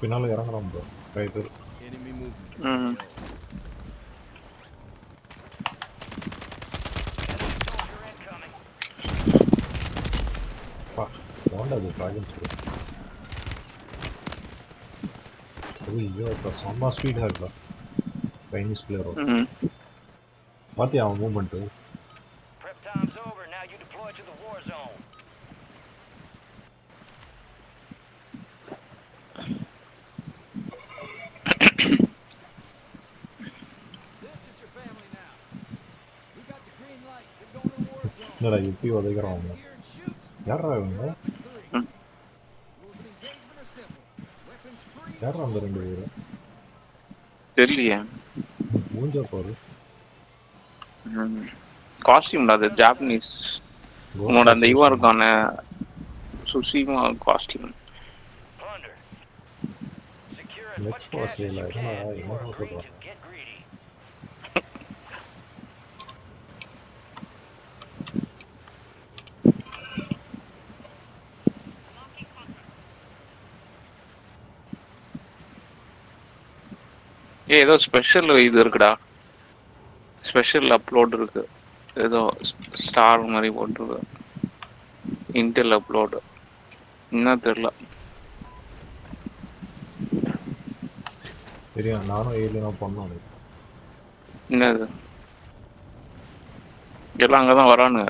பின்னால இறங்குறான் bro right Enemy movement. ம் பா ஓண்டா அது டிராகன் ப்ரோ ஐயோ இப்போ செம்ம ஸ்பீடாக இருக்கா சைனீஸ் பிளேயர் ம் பார்த்தியா அவன் moment Prep time's over. Now you deploy to the war zone. This is your family now. We got the green light. We're going to war zone. என்னடா இப்படி உதைக்கிறான் அவன் Here and shoot. யாரா இவங்க Weapon three. Rules of engagement are simple. Weapons free. யாரா அந்த ரெண்டு பேரும் தெரியலையே மூஞ்ச பாரு காஸ்டியூம்ல அது ஜாப்பனீஸ் உன்னோட அந்த இவன் இருக்கான சுசிமா costume Plunder. Secure as Let's much go, cash as you Sheila. can Yeah, before yeah, creatures yeah. get greedy. ஏ ஏதோ ஸ்பெஷல் இது இருக்குடா ஸ்பெஷல் அப்லோட் இருக்கு ஏதோ ஸ்டார் மாதிரி போட்டிருக்கு இன்டெல் அப்லோடு என்ன தெரியல தெரியும் நானும் ஏலியனா பண்ணோம் என்னது எல்லாம் அங்கதான் வரானுங்க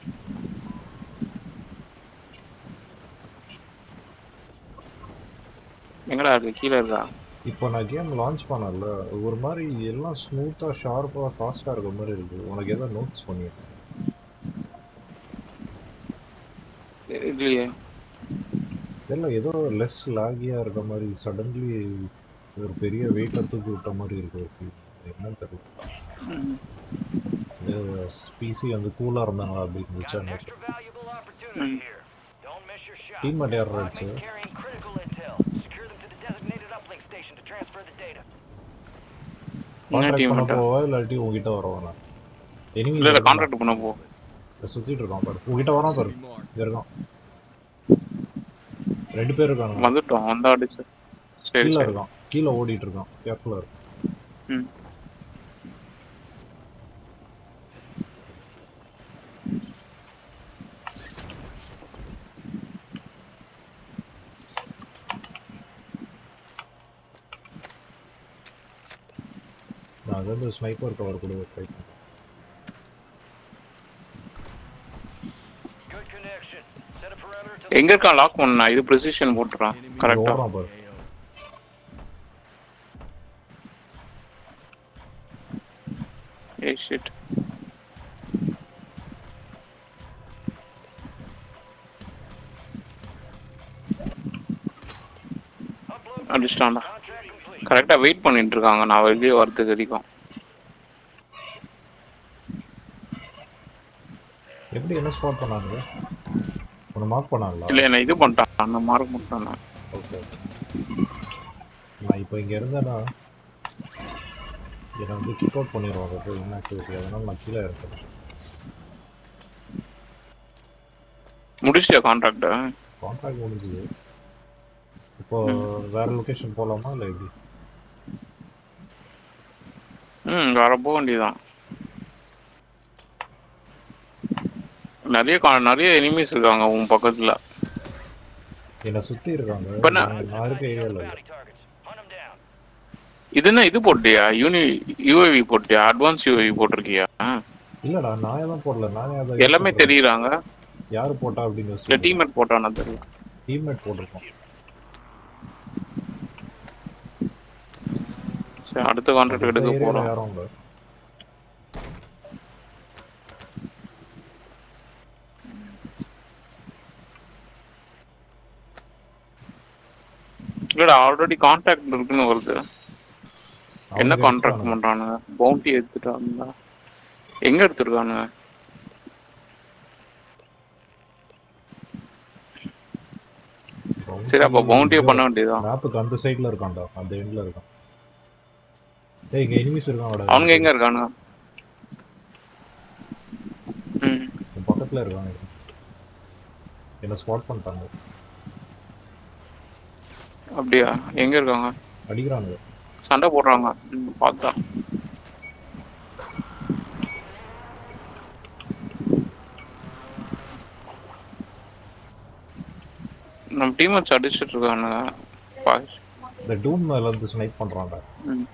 எங்கடா இருக்கு கீழே இருக்கா இப்போ நான் கேம் லான்ச் பண்ணல ஒரு மாதிரி எல்லாம் ஸ்மூத்தா ஷார்ப்பா ஃபாஸ்டா இருக்க மாதிரி இருக்கு உனக்கு ஏதாவது நோட்ஸ் பண்ணிருக்கேன் இல்லையே தெரியல ஏதோ லெஸ் லாகியா இருக்க மாதிரி சடன்லி ஒரு பெரிய வெயிட்டை தூக்கி விட்ட மாதிரி இருக்கு ஒரு feel. என்னன்னு தெரியல பிசி வந்து கூலா இருந்தாங்களா அப்படி இருந்துச்சா Got an extra valuable opportunity here. Don't miss your shot. Teammate யார் Squadmates carrying critical intel. Secure them to the designated uplink station to transfer the data. என்ன கான்ட்ராக்ட் டீம் பண்ண போவா இல்லாட்டி உங்ககிட்ட வரவானா எனிமி இல்ல இல்ல கான்ட்ராக்ட் பண்ண போ சுத்திட்டு இருக்கான் பாரு உங்ககிட்ட வரான் பாரு Enemy marked. இங்க இருக்கான் ரெண்டு பேர் இருக்காங்க வந்துட்டோம் வந்தா அடிச்சு சரி கீழே சரி இருக்கான் கீழே ஓடிட்டு இருக்கான் கேர்ஃபுல்லா இருக்கு ம் நான் அது வந்து ஸ்னைப்பர் கவர் கூட ட்ரை பண்ணேன் Good connection. Set a perimeter to எங்க இருக்கான் லாக் பண்ணா இது ப்ரிசிஷன் போட்டுறான் Enemy கரெக்டா ஓடுறான் பாரு AO. ஏய் ஷிட் upload. அடிச்சிட்டான்டா Contract complete. கரெக்டா வெயிட் பண்ணிட்டு இருக்காங்க நான் வெளியே வரதுக்கு வரைக்கும் எப்படி என்ன ஸ்பாட் பண்ணாங்க உன்னை மார்க் பண்ணாங்களா இல்ல என்ன இது பண்ணிட்டான் அந்த மார்க் பண்ணிட்டான் நான். ஓகே நான் இப்போ இங்கே இருந்தேன்னா என்னை வந்து கிக் அவுட் பண்ணிடுவாங்க அது என்ன ஆக்டிவிட்டி அதனால நான் கீழே இருக்கேன் முடிச்சிட்டியா கான்ட்ராக்ட் கான்ட்ராக்ட் முடிஞ்சுது இப்போ வேற லொகேஷன் போகலாமா இல்லை எப்படி ம் வர போக வேண்டியதான் நிறைய கா- நிறைய எனிமீஸ் இருக்காங்க உன் பக்கத்துல என்னை சுற்றி இருக்காங்க இப்ப நான்- நான் நான் இருக்க ஏரியாவில் Bounty targets. Hunt them down. இது என்ன இது போட்டியா யூனி யூஏவி போட்டியா அட்வான்ஸ் யூஏவி போட்டிருக்கியா இல்லடா நான் எதுவும் போடல நானே அதை எல்லாமே தெரியுறாங்க யார் போட்டா அப்படின்னு இல்ல டீம்மேட் போட்டானா தெரியல டீம்மேட் போட்டிருக்கோம் சரி அடுத்த கான்ட்ராக்ட் எடுக்க இந்த area ல போறோம் யாரும் இல்லை இல்லடா ஆல்ரெடி கான்ட்ராக்ட் இருக்குன்னு வருது என்ன அவங்க கான்ட்ராக்ட் எடுத்துட்டானுங்க. பண்றானுங்க பவுண்டி எடுத்துட்டானுங்க எங்க எடுத்துருக்கானுங்க சரி அப்ப பவுண்டியே பண்ண வேண்டியதுதான் மேப்புக்கு அந்த சைடுல இருக்கான்டா அந்த எண்ட்ல இருக்கான் டேய் இங்க எனிமீஸ் இருக்காங்கடா அவனுங்க எங்க இருக்கானுங்க ம் உன் பக்கத்துல இருக்காங்க என்ன ஸ்பாட் பண்ணிட்டாங்க அப்படியா எங்க இருக்காங்க அடிக்கிறானுங்க சண்டை போடுறாங்க ம், பார்த்தா நம்ம டீம் வச்சு அடிச்சிட்டு இருக்கானுங்க பா- இந்த டூன் மேல இருந்து ஸ்னைப் பண்றான்டா ம்.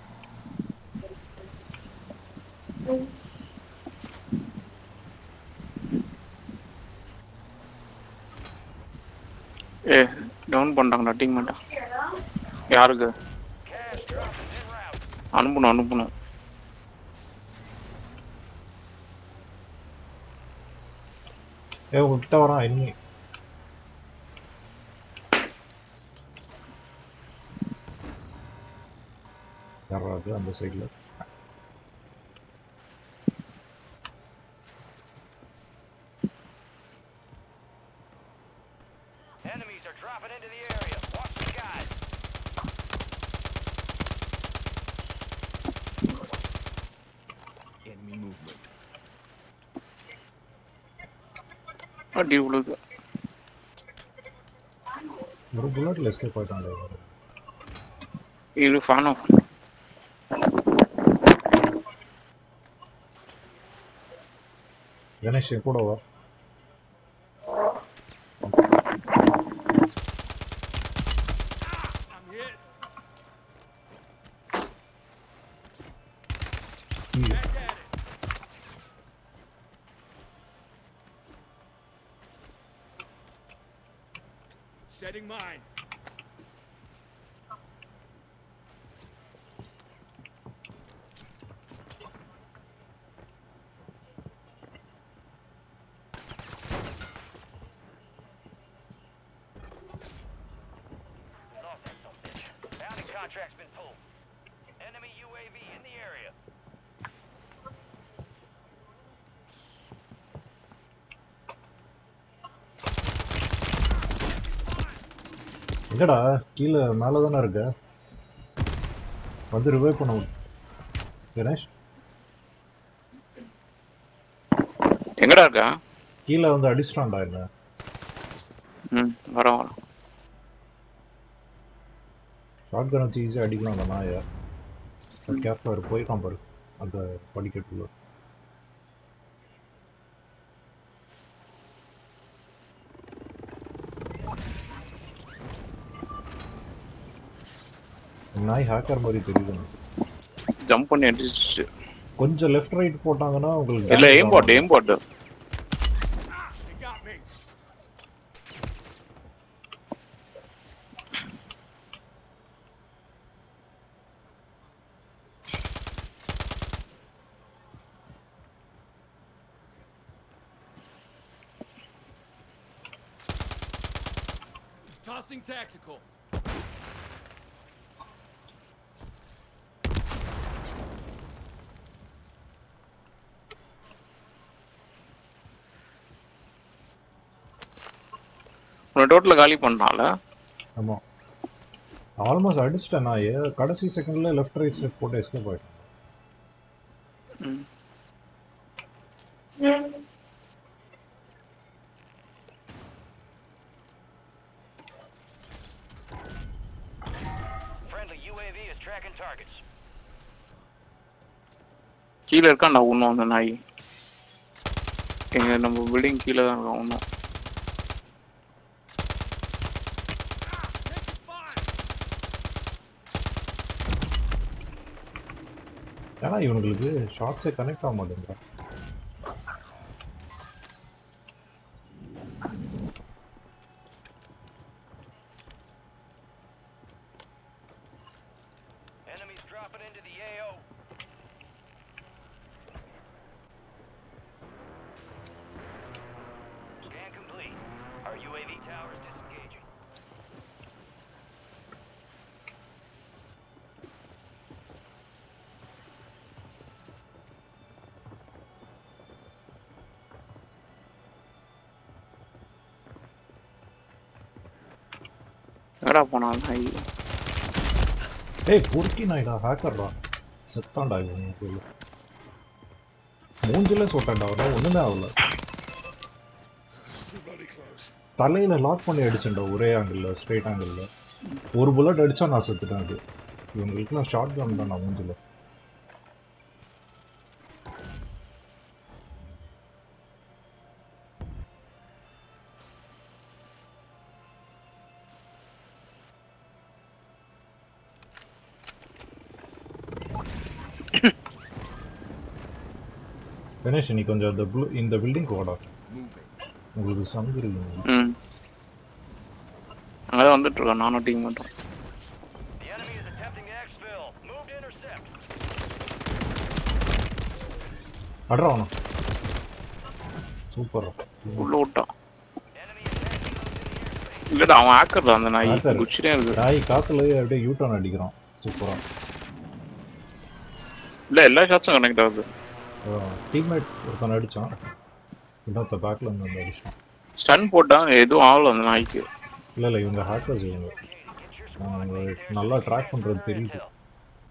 ஏ டவுன் பண்ணிட்டாங்கடா டீம் மட்டும் யாருக்கு Cash dropping en route. அனுப்பணும் அனுப்பணும் ஏ உங்ககிட்ட வரான் enemy யாரா அது அந்த சைடுல Enemies are dropping into the area. Watch the skies. Enemy movement. அடி விழுது ஒரு புல்லட்ல எஸ்கேப் ஆயிட்டான்டா இவரு. இது ஃபேன் ஆஃப் கணேஷ் என் கூட வா I'm hit. கீழே. Back at it. Setting mine. Lost that son of a bitch. Bounty contract's been pulled. Enemy UAV in the area. எங்கடா கீழே மேல தானே இருக்க வந்து ரிவைவ் பண்ண விடு. கணேஷ் எங்கடா இருக்கா கீழே வந்து அடிச்சிட்டான்டா என்ன ம் வரேன் வரேன் ஷார்ட் கன் வச்சு ஈஸியாக அடிக்கலாம் அந்த நாயை கேர்ஃபுல்லாக போயிருக்கான் பாரு அந்த படிக்கட்டுள்ள நாய் ஹேக்கர் மாதிரி தெரியுது எனக்கு. ஜம்ப் பண்ணி அடிச்சிச்சு கொஞ்சம் லெஃப்ட் ரைட் போட்டாங்கன்னா உங்களுக்கு இல்ல damage எய்ம் பாட் ஆகும். Aim bot They got me. Tossing tactical. உன்னை டோட்டல காலி பண்ணால ஆமா ஆல்மோஸ்ட் அடிச்சிட்டேன் நாயை கடைசி செகண்ட்ல லெஃப்ட் ரைட் ஸ்டெப் போட்டு எஸ்கேப் ஆயிட்டேன் ம் Friendly UAV is tracking targets. கீழே இருக்கான்டா இன்னும் அந்த நாய் எங்க நம்ம பில்டிங் கீழே தான் இருக்கான் இன்னும் Taking fire. ஏன்னா இவனுங்களுக்கு ஷார்ட்ஸே கனெக்ட் ஆக மாட்டேங்கிறா Enemies dropping into the AO. Scan complete. Our UAV tower is disengaging. எங்கடா போனான் நாய் ஏய் பொறுக்கி நாய்டா ஹேக்கர்டா செத்தான்டா இவன் மூஞ்சில சொட்டான்டா அவன ஒண்ணுமே ஆகல Too bloody close. தலையில லாக் பண்ணி அடிச்சேன்டா ஒரே ஆங்கிள் ஸ்ட்ரைட் ஆங்கிள் ஒரு புல்லட் அடிச்சா நான் செத்துட்டேன் அது இவங்களுக்கு நான் ஷார்ட் கன் தான் நான் மூஞ்சில கணேஷ் நீ கொஞ்சம் இந்த ப்ளூ இந்த பில்டிங் வாடா உங்களுக்கு சங்கு இருக்குங்க ம் அங்கதான் வந்துட்டு இருக்கோம் நானும் டீம் மட்டும் The enemy is attempting to exfil. Move to intercept. அட்ரா அவனா சூப்பர் உள்ள விட்டான் Enemy attacking those in the airspace. இல்லடா அவன் ஆக்கர்ல அந்த நாய் Hacker. குச்சிட்டே இருக்கு நாய் காத்துல அப்படியே யூ டர்ன் அடிக்கிறான் சூப்பரா இல்ல எல்லா ஷாட்ஸும் கனெக்ட் ஆகுது டீம்மேட் ஒருத்தன் அடிச்சான் இன்னொருத்த பேக்ல இருந்து வந்து அடிச்சான் ஸ்டன் போட்டா எதுவும் ஆகல அந்த நாய்க்கு இல்ல இல்ல இவங்க ஹேக்கர்ஸ் இவங்க Get your squad அவங்க mates நல்லா ready. ட்ராக் பண்றது Further தெரியுது intel.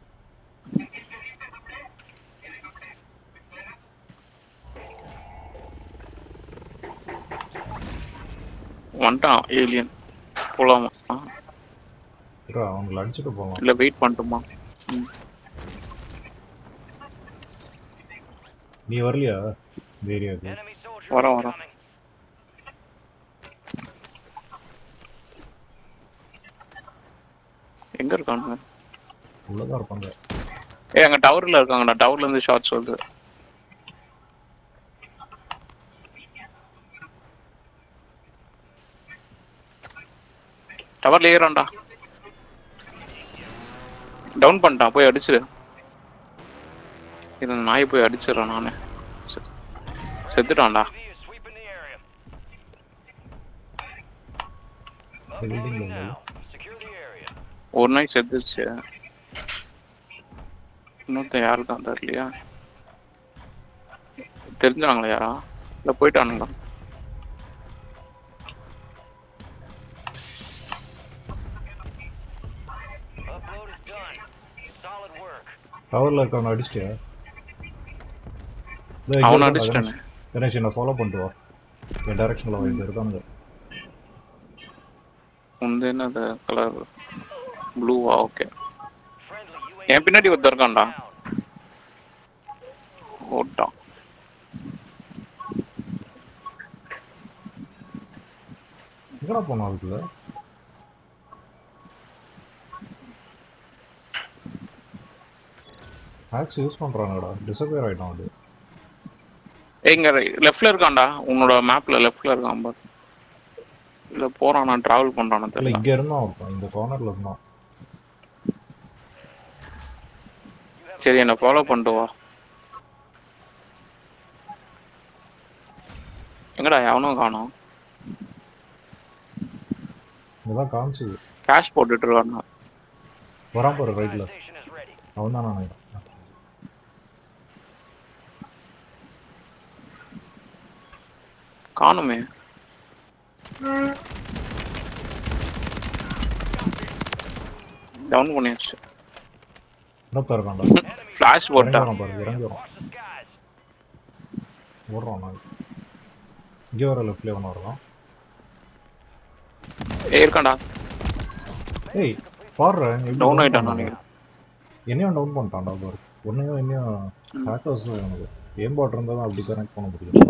வந்துட்டான் ஏலியன் போலாமா ஆ, இருடா, அவங்கள அடிச்சுட்டு போகலாம் இல்ல வெயிட் பண்ணட்டுமா ம். நீ வரலையா இந்த ஏரியாவுக்கு Enemy soldier Vara, vara. incoming. எங்க இருக்கானுங்க உள்ளதான் இருப்பாங்க ஏய் அங்க டவர்ல இருக்காங்கடா டவர்ல இருந்து ஷாட்ஸ் வருது டவர்ல ஏறான்டா டவுன் பண்ணிட்டான் போய் அடிச்சிரு இது நாய் போய் அடிச்சிடறேன் நானு செ- செத்துட்டான்டா UAV is sweeping the area. building Uploading level. now. Secure the area. ஒரு நாய் செத்துச்சு இன்னொருத்தன் யாரு தான் தெரியலையா தெரிஞ்சாங்களா யாரா இல்ல போயிட்டானுங்களா Upload is done. Solid work. டவர்ல இருக்கவன அடிச்சிட்டியா இதோ இங்க அவனை இருக்கான்டா, அடிச்சிட்டானு கணேஷ். கணேஷ் என்ன ஃபாலோ பண்ணிட்டு வா என் டைரக்ஷன்ல வா இங்க இருக்கானுங்க உந்து என்னது கலர் ப்ளூவா ஓகே Friendly UAV என் பின்னாடி ஒருத்தன் இருக்கான்டா down. ஓட்டான் எங்கடா போனோம் அதுக்குள்ள ஹேக்ஸ் யூஸ் பண்றானுங்கடா டிசப்பியர் ஆயிட்டான் அது ஏய் இங்க லெஃப்ட்ல இருக்கான்டா உன்னோட மேப்ல லெஃப்ட்ல இருக்கான் பாரு இல்ல போறான் நான் டிராவல் பண்றானு இல்ல தெரியல இங்க இருந்தான் ஒருத்தன் இந்த கார்னர்ல இருந்தான் சரி என்ன ஃபாலோ பண்ணிட்டு வா எங்கடா எவனும் காணோம் இங்கதான் காமிச்சது கேஷ் போட்டுட்டு இருக்காங்க வரான் பாரு ரைட்ல Supply station is ready. அவன் தான் நான் காணுமே டவுன் பண்ணியாச்சு இன்னொருத்தன் இருக்கான்டா Enemy ஃபிளாஷ் இறங்கி போட்டா வரான் பாரு இறங்கி வரான் Watch the skies. ஓடுறான் நான் இங்க வர லெஃப்ட்ல ஒன்று இருக்கான் ஏய் இருக்கான்டா ஏய் பாடுற டவுன் ஆயிட்டான் நினைக்கிறேன் என்னையும் டவுன் பண்ணிட்டான்டா பாரு உன்னையும் என்னையும் ம். ஹேக்கர்ஸ் எனக்கு ஏம் பாட் இருந்தால் தான் அப்படி கனெக்ட் பண்ண முடியும்